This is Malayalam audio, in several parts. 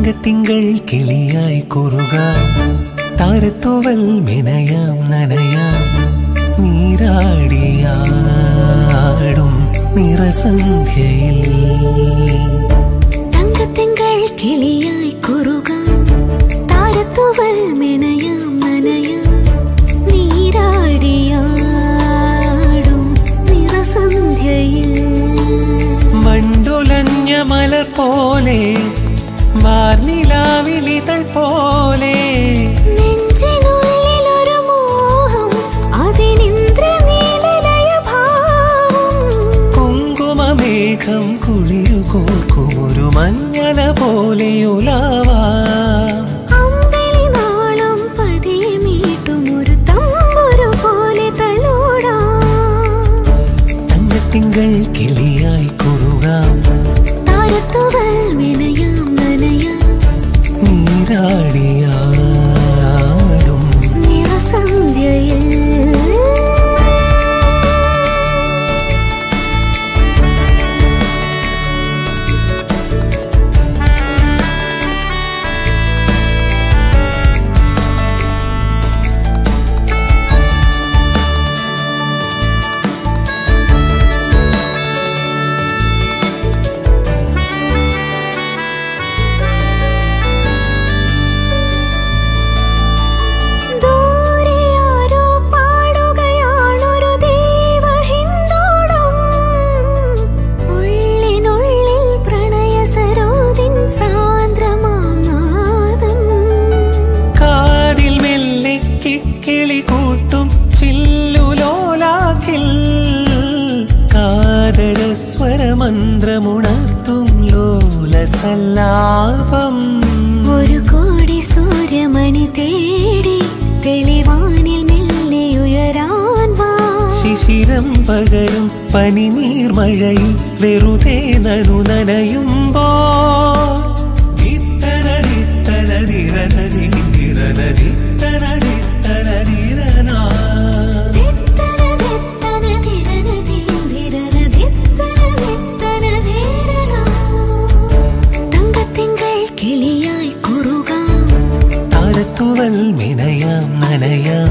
തങ്കത്തിങ്കൾ കിളിയായി കുറുകാം താരത്തൂവൽ മെനയാം നനയാം നീരാടിയാടും നിറസന്ധ്യയിൽ തങ്കത്തിങ്കൾ കിളിയായി കുറുകാം താരത്തുവൽ മെനയാം നനയാം നീരാടിയാടും നിറസന്ധ്യയിൽ മണ്ടുലഞ്ഞ മലർ പോലെ വാർനിലാവിലിതൾ പോലെ നെഞ്ചിനുള്ളിലൊരു മോഹം അതിനിന്ദ്രനീലലയഭാവം കുങ്കുമമേഘം കുളിരു കോർക്കുമൊരു മഞ്ഞല പോലെ ഉലാവാം അമ്പിളി നാളം പതിയെ മീട്ടും ഒരു തമ്പുരു പോലെ തലോടാം തങ്കത്തിങ്കൾ കിളിയായി കുറുകാം താരത്തുവൽ മെനയാം നനയാം നീരാടിയാടും നിറസന്ധ്യയിൽ ദൂരെ ആരോ പാടുകയാണൊരു ദേവഹിന്ദോളം ഉള്ളിനുള്ളിൽ പ്രണയസരോദിൻ സാന്ദ്രമാം നാദം കാതിൽ മെല്ലെ കിക്കിളി കൂട്ടും ചില്ലുലോലാക്കിൽ കാതര സ്വരമന്ത്രമുണർത്തും ലോലസല്ലാപം ഒരു കോടി സൂര്യമണി തേടി തെളിവാനിൽ മെല്ലെ ഉയരാൻ വാ ശിശിരം പകരും പനിനീർമഴയിൽ വെറുതെ നനു നനയുമ്പോ ദിത്തന ദിത്തന ധിരന ധീരന ദിത്തന ദിത്തന ധീരന തങ്കത്തിങ്കൾ കിളിയായി കുറുകാം താരത്തുവൽ മിനയാം നനയാം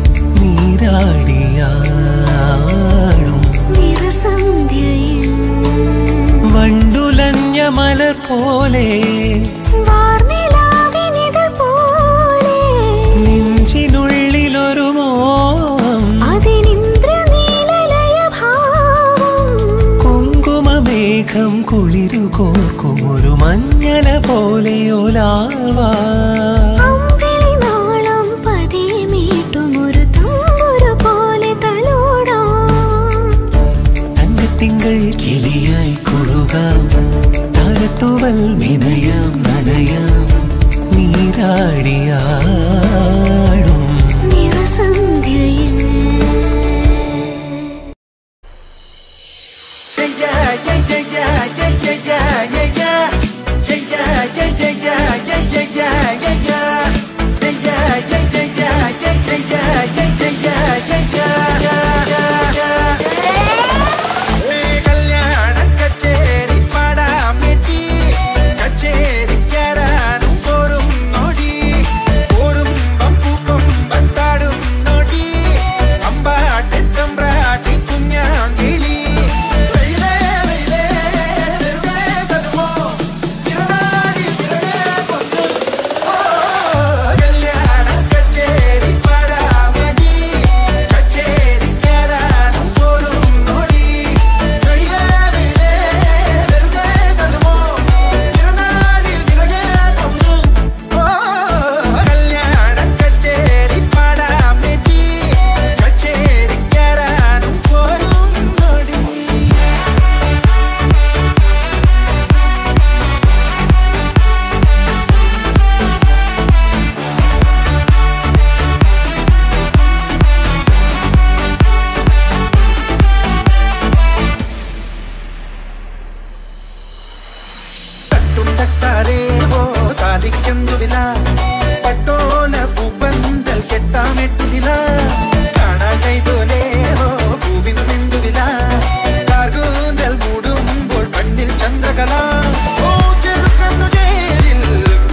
നീരാടിയാടും നിറസന്ധ്യയിൽ വണ്ടുലഞ്ഞ മലർ പോലെ വാർനിലാവിനിതൾ പോലെ നെഞ്ചിനുള്ളിലൊരു മോഹം അതിനിന്ദ്രനീലലയഭാവം കുങ്കുമമേഘം കുളിരു കോർക്കും ഒരു മഞ്ഞല പോലെയോലാവാ അമ്പിളി നാളം പതിയെ മീട്ടും ഒരു തമ്പുരു പോലെ തലോടാം തങ്കത്തിങ്കൾ കിളിയായി കുറുകാം താരത്തുവൽ വിനയാം നനയാം നീരാടിയാടും നിറസന്ധ്യയിൽ കല്യാണ കച്ചേരി പാടാം നെറ്റി കച്ചേരിക്കാരാനും പോരും നോടി പോരും പൂക്കും പത്താടും നോടി അമ്പാട്ടി തമ്പ്രാട്ടി കുഞ്ഞാങ്കിളി വെയിലേ, വെയിലേ, വെറുതെ തരുമോ? തിരുനാടി തിരകെ കൊന്നു. ഓ, കല്യാണ കച്ചേരി പാടാം നെറ്റി കച്ചേരിക്കാരാനും പോരും നോടി വെയിലേ, വെയിലേ, വെറുതെ തരുമോ? തിരുനാടി തിരകെ കൊന്നു. ഓ, കല്യാണ കച്ചേരി പാടാം നെറ്റി കച്ചേരിക്കാരാനും പോരും നോടി തട്ടും തട്ടാരേവോ താലിക്കെന്തു വില പട്ടോല പൂപ്പന്തൽ കെട്ടാമെട്ടു നില കാണാൻ കൈതോലേവോ പൂവിനു നെന്തു വില കാർകൂന്തൽ മൂടുമ്പോൾ കണ്ണിൽ ചന്ദ്രകല ഓ ചെറുക്കന്നു ചേരിൽ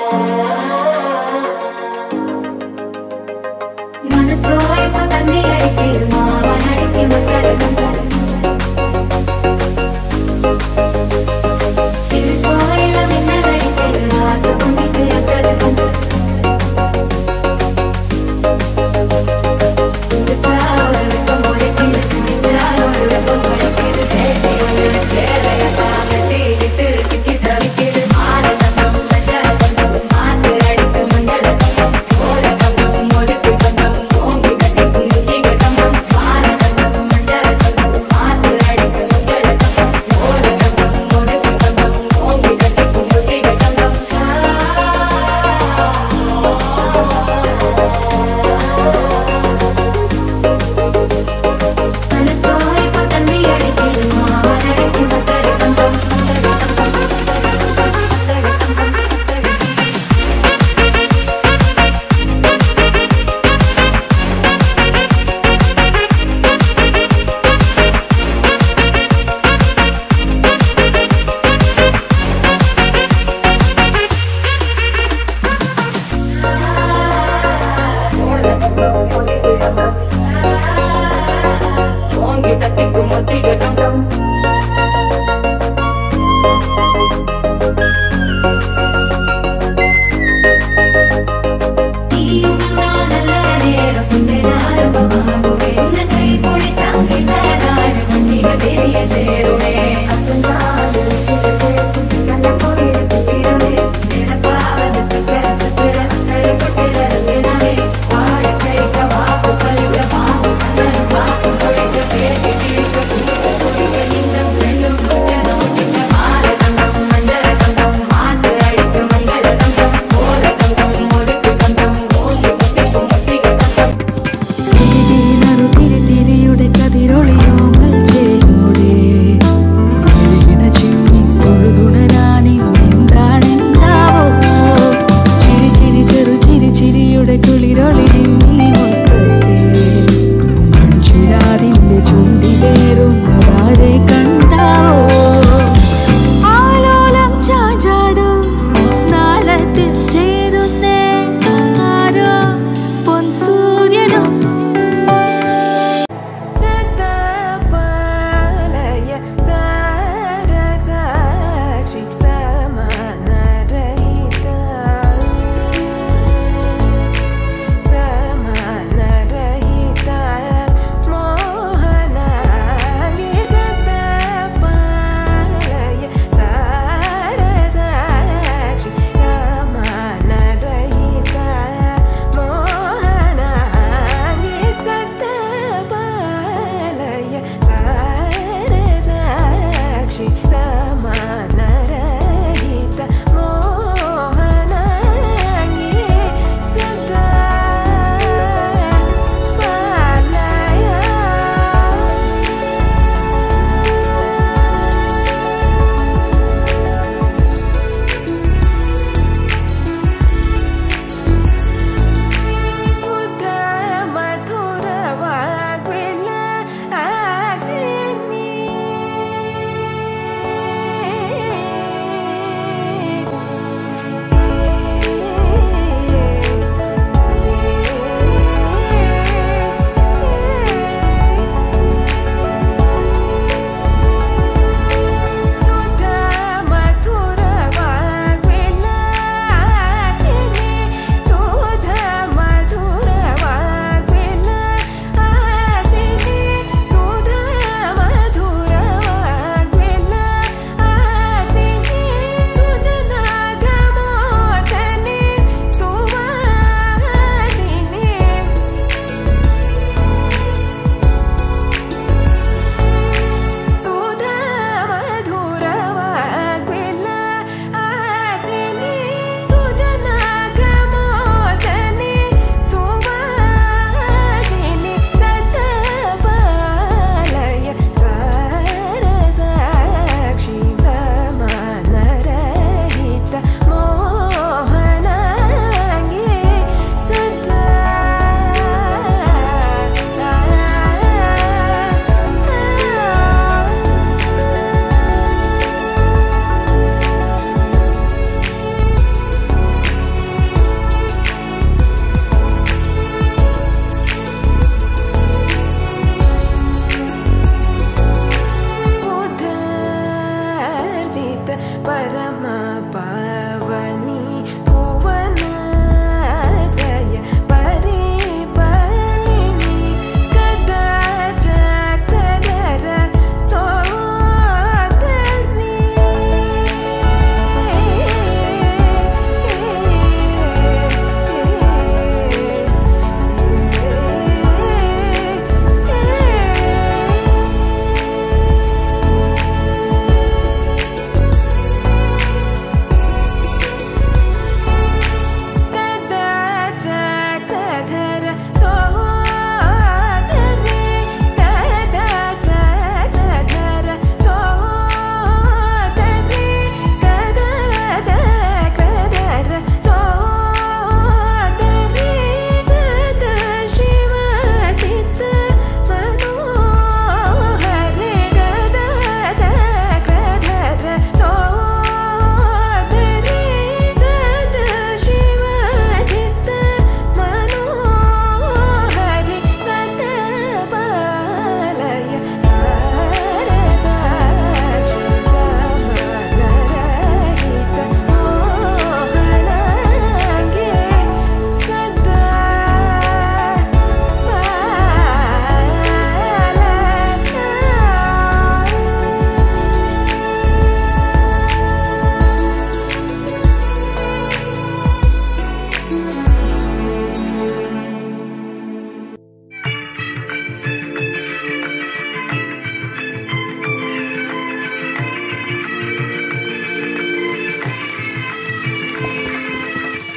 മനസ്സോയപ്പോ തന്നി അടിക്കരുത് മാവൻ അടിക്കുമ്പോ തരണം സിൽപ്പോയില മിന്നലടിക്കരുത് ആസകുമിക്ക് അച്ചടക്കം ിട്ട്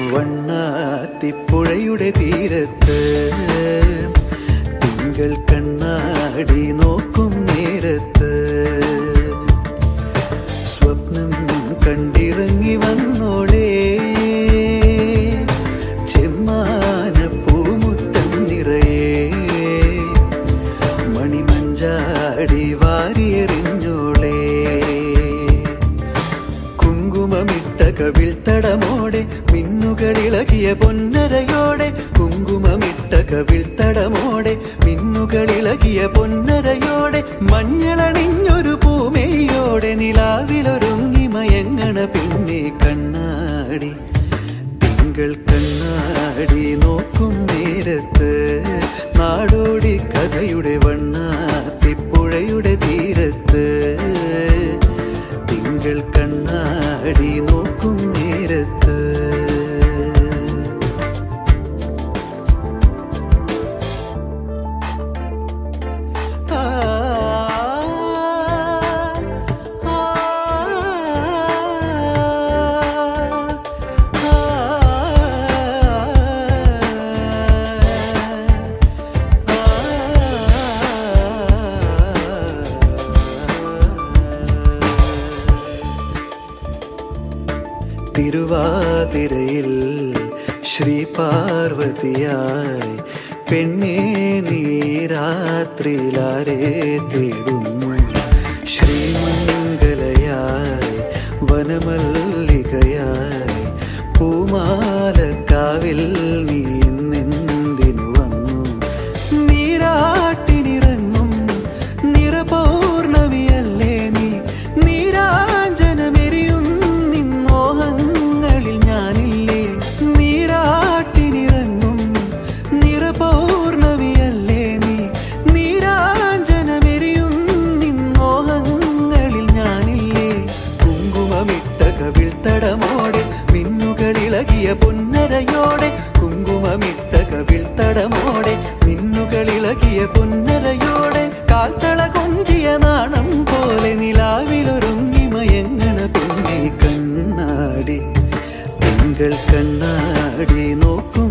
വണ്ണാത്തിപ്പുഴയുടെ തീരത്ത് തിങ്കൾ കണ്ണാടി നോക്കും നേരത്ത് സ്വപ്നം കണ്ടിറങ്ങി വന്നോളേ ചെമ്മാന പൂമുറ്റം നിറയെ മണിമഞ്ചാടി വാരിയെറിഞ്ഞോളേ കുങ്കുമമിട്ട കവിൾ തടമോടെ മിന്നുകളിളകിയ പൊന്നരയോടെ കുങ്കുമമിട്ട കവിൾ തടമോടെ മിന്നുകളിളകിയ പൊന്നരയോടെ മഞ്ഞളണിഞ്ഞൊരു പൂമേയോടെ നിലാവിലൊരുങ്ങി മയങ്ങണ പിന്നെ കണ്ണാടി തിങ്കൾ കണ്ണാടി നോക്കും നേരത്ത് നാടോടി കഥയുടെ വണ്ണാത്തിപ്പുഴയുടെ തീരത്ത് തിങ്കൾ കണ്ണാടി നോക്കും നേരത്ത് ആ ആ തിരുവാതിരയിൽ ശ്രീ പാർവതിയായി പെണ്ണേ നീരാത്രിയിലാരെ തേടുന്നു ശ്രീമംഗലയായി വനമല്ലികയായി പൂമാലക്കാവിൽ നീ നിന്ദിനു വന്നു നീരാട്ടിനിറങ്ങും നിറപൗർണമിയല്ലേ നീ നീരാഞ്ജനമെരിയും നിൻമോഹങ്ങളിൽ ഞാനില്ലേ നീരാട്ടിനിറങ്ങും നിറപൗർണമിയല്ലേ നീ നീരാഞ്ജനമെരിയും നിൻമോഹങ്ങളിൽ ഞാനില്ലേ കുങ്കുമമിട്ട കവിൾ തടമോടെ മിന്നുകളിളകിയ പൊന്നരയോടെ കുങ്കുമമിട്ട കവിൾ തടമോടെ മിന്നുകളിളകിയ പൊന്നരയോടെ കാൽത്തള കൊഞ്ചിയ നാണം പോലെ നിലാവിലൊരുങ്ങി മയങ്ങണ പൊന്നെ കണ്ണാടി തിങ്കൾ കണ്ണാടി നോക്കും